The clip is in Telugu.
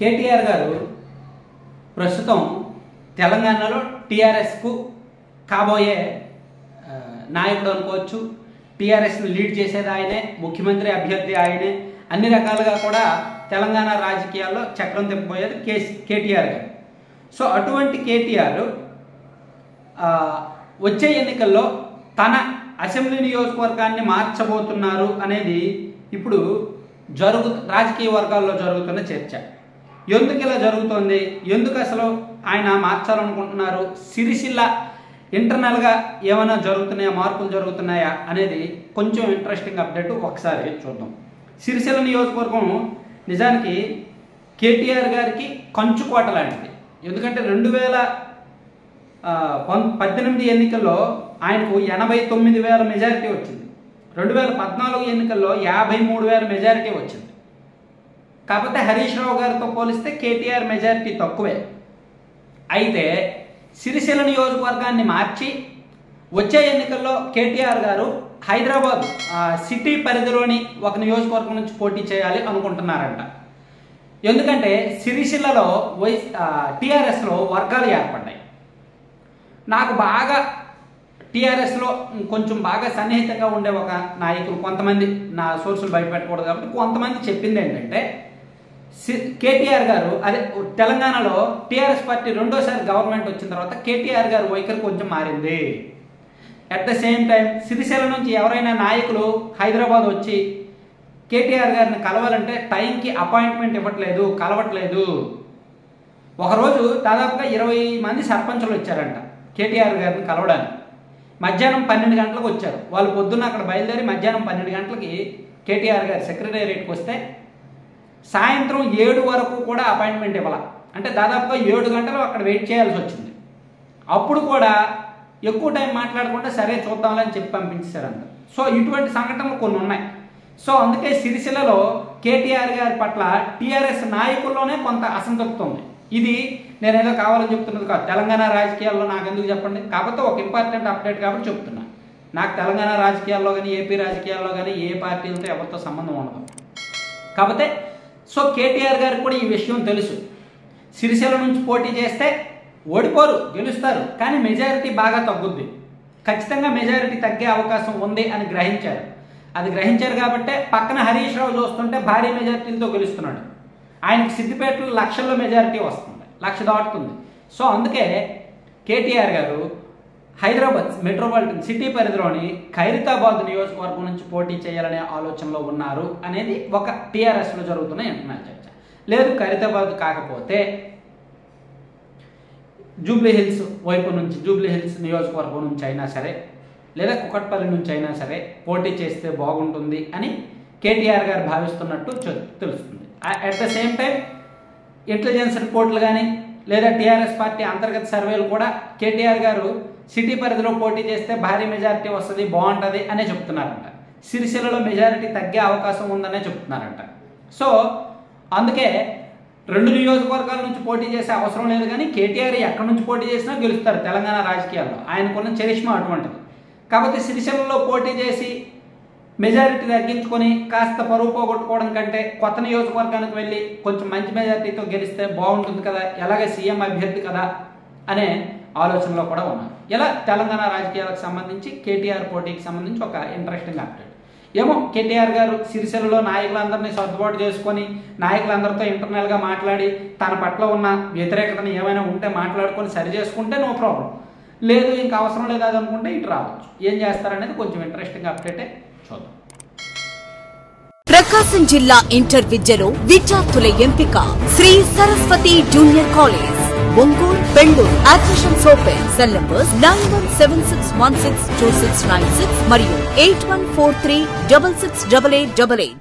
కేటీఆర్ గారు ప్రస్తుతం తెలంగాణలో టీఆర్ఎస్కు కాబోయే ఆ, నాయకుడు అనుకోవచ్చు టీఆర్ఎస్ని లీడ్ చేసేది ఆయనే ముఖ్యమంత్రి అభ్యర్థి ఆయనే అన్ని రకాలుగా కూడా తెలంగాణ రాజకీయాల్లో చక్రం తిప్పబోయేది కేసీ కేటీఆర్ గారు సో అటువంటి కేటీఆర్ ఆ, వచ్చే ఎన్నికల్లో తన అసెంబ్లీ నియోజకవర్గాన్ని మార్చబోతున్నారు అనేది ఇప్పుడు జరుగు రాజకీయ వర్గాల్లో జరుగుతున్న చర్చ ఎందుకు ఇలా జరుగుతోంది ఎందుకు అసలు ఆయన మార్చాలనుకుంటున్నారు సిరిసిల్ల ఇంటర్నల్గా ఏమైనా జరుగుతున్నాయా మార్పులు జరుగుతున్నాయా అనేది కొంచెం ఇంట్రెస్టింగ్ అప్డేట్ ఒకసారి చూద్దాం సిరిసిల్ల నియోజకవర్గం నిజానికి కేటీఆర్ గారికి కంచుకోట లాంటిది ఎందుకంటే రెండు వేల ఆ, పం- పద్దెనిమిది ఎన్నికల్లో ఆయనకు ఎనభై తొమ్మిది వేల మెజారిటీ వచ్చింది రెండు వేల పద్నాలుగు ఎన్నికల్లో యాభై మూడు వేల మెజారిటీ వచ్చింది కాకపోతే హరీష్ రావు గారితో పోలిస్తే కేటీఆర్ మెజారిటీ తక్కువే అయితే సిరిసిల్ల నియోజకవర్గాన్ని మార్చి వచ్చే ఎన్నికల్లో కేటీఆర్ గారు హైదరాబాద్ ఆ, సిటీ పరిధిలోని ఒక నియోజకవర్గం నుంచి పోటీ చేయాలి అనుకుంటున్నారంట ఎందుకంటే సిరిసిల్లలో వై టీఆర్ఎస్లో వర్గాలు ఏర్పడ్డాయి నాకు బాగా టీఆర్ఎస్లో కొంచెం బాగా సన్నిహితంగా ఉండే ఒక నాయకులు కొంతమంది నా సోర్సులు బయటపెట్టకూడదు కాబట్టి కొంతమంది చెప్పింది ఏంటంటే సి- కేటీఆర్ గారు అదే తెలంగాణలో టీఆర్ఎస్ పార్టీ రెండోసారి గవర్నమెంట్ వచ్చిన తర్వాత కేటీఆర్ గారు వైఖరి కొంచెం మారింది at the same time Sircilla నుంచి ఎవరైనా నాయకులు హైదరాబాద్ వచ్చి కేటీఆర్ గారిని కలవాలంటే టైంకి అపాయింట్మెంట్ ఇవ్వట్లేదు కలవట్లేదు ఒకరోజు దాదాపుగా ఇరవై మంది సర్పంచులు వచ్చారంట కేటీఆర్ గారిని కలవడానికి మధ్యాహ్నం పన్నెండు గంటలకు వచ్చారు వాళ్ళు పొద్దున్న అక్కడ బయలుదేరి మధ్యాహ్నం పన్నెండు గంటలకి కేటీఆర్ గారి సెక్రటేరియట్కి వస్తే సాయంత్రం ఏడు వరకు కూడా అపాయింట్మెంట్ ఇవ్వాల అంటే దాదాపుగా ఏడు గంటలు అక్కడ వెయిట్ చేయాల్సి వచ్చింది అప్పుడు కూడా ఎక్కువ టైం మాట్లాడకుండా సరే చూద్దాంలని చెప్పి పంపించారంట సో ఇటువంటి సంఘటనలు కొన్ని ఉన్నాయి సో అందుకే సిరిసిల్లలో కేటీఆర్ గారి పట్ల టీఆర్ఎస్ నాయకుల్లోనే కొంత అసంతృప్తి ఉంది ఇది నేను ఏదో కావాలని చెప్తున్నది కాదు తెలంగాణ రాజకీయాల్లో నాకు ఎందుకు చెప్పండి కాకపోతే ఒక ఇంపార్టెంట్ అప్డేట్ కాబట్టి చెప్తున్నా నాకు తెలంగాణ రాజకీయాల్లో కానీ ఏపీ రాజకీయాల్లో కానీ ఏ పార్టీలతో ఎవరితో సంబంధం ఉండదు కాకపోతే సో కేటీఆర్ గారికి కూడా ఈ విషయం తెలుసు సిరిసిల్ల నుంచి పోటీ చేస్తే ఓడిపోరు గెలుస్తారు కానీ మెజారిటీ బాగా తగ్గుద్ది ఖచ్చితంగా మెజారిటీ తగ్గే అవకాశం ఉంది అని గ్రహించారు అది గ్రహించారు కాబట్టే పక్కన హరీష్ రావు చూస్తుంటే భారీ మెజారిటీలతో గెలుస్తున్నాడు ఆయనకి సిద్దిపేటలో లక్షల్లో మెజారిటీ వస్తుంది లక్ష దాటుతుంది సో అందుకే కేటీఆర్ గారు హైదరాబాద్ మెట్రోపాలిటన్ సిటీ పరిధిలోని ఖైరతాబాద్ నియోజకవర్గం నుంచి పోటీ చేయాలనే ఆలోచనలో ఉన్నారు అనేది ఒక టీఆర్ఎస్లో జరుగుతున్న ఇంటర్నల్ చర్చ లేదు ఖైరతాబాద్ కాకపోతే జూబ్లీ హిల్స్ వైపు నుంచి జూబ్లీ హిల్స్ నియోజకవర్గం నుంచి అయినా సరే లేదా కుకట్పల్లి నుంచి అయినా సరే పోటీ చేస్తే బాగుంటుంది అని కేటీఆర్ గారు భావిస్తున్నట్టు చె- తెలుస్తుంది at the same time intelligence రిపోర్ట్లు కానీ లేదా టీఆర్ఎస్ పార్టీ అంతర్గత సర్వేలు కూడా కేటీఆర్ గారు సిటీ పరిధిలో పోటీ చేస్తే భారీ మెజారిటీ వస్తుంది బాగుంటుంది అనే చెప్తున్నారంట సిరిసిల్లలో మెజారిటీ తగ్గే అవకాశం ఉందనే చెప్తున్నారంట సో అందుకే రెండు నియోజకవర్గాల నుంచి పోటీ చేసే అవసరం లేదు కానీ కేటీఆర్ ఎక్కడి నుంచి పోటీ చేసినా గెలుస్తారు తెలంగాణ రాజకీయాల్లో ఆయనకున్న చరిష్మా అటువంటిది కాకపోతే సిరిసిల్లలో పోటీ చేసి మెజారిటీ తగ్గించుకొని కాస్త పరువు పోగొట్టుకోవడం కంటే కొత్త నియోజకవర్గానికి వెళ్ళి కొంచెం మంచి మెజారిటీతో గెలిస్తే బాగుంటుంది కదా ఎలాగ సీఎం అభ్యర్థి కదా అనే ఆలోచనలో కూడా ఉన్నారు ఇలా తెలంగాణ రాజకీయాలకు సంబంధించి కేటీఆర్ పోటీకి సంబంధించి ఒక ఇంట్రెస్టింగ్ అప్డేట్ ఏమో కేటీఆర్ గారు సిరిసిల్లలో నాయకులందరినీ సర్దుబాటు చేసుకొని నాయకులందరితో ఇంటర్నల్గా మాట్లాడి తన పట్ల ఉన్న వ్యతిరేకతను ఏమైనా ఉంటే మాట్లాడుకొని సరి చేసుకుంటే నో ప్రాబ్లం లేదు ఇంకా అవసరం లేదు అది అనుకుంటే ఇటు రావచ్చు ఏం చేస్తారనేది కొంచెం ఇంట్రెస్టింగ్ అప్డేటే చూద్దాం ప్రకాశం జిల్లా ఇంటర్ విద్యలో విద్యార్థుల ఎంపిక Shri Saraswati junior college Ongole Bengaluru admissions open cell numbers nine one seven six one six two six nine six మరియు eight one four three double six double eight double eight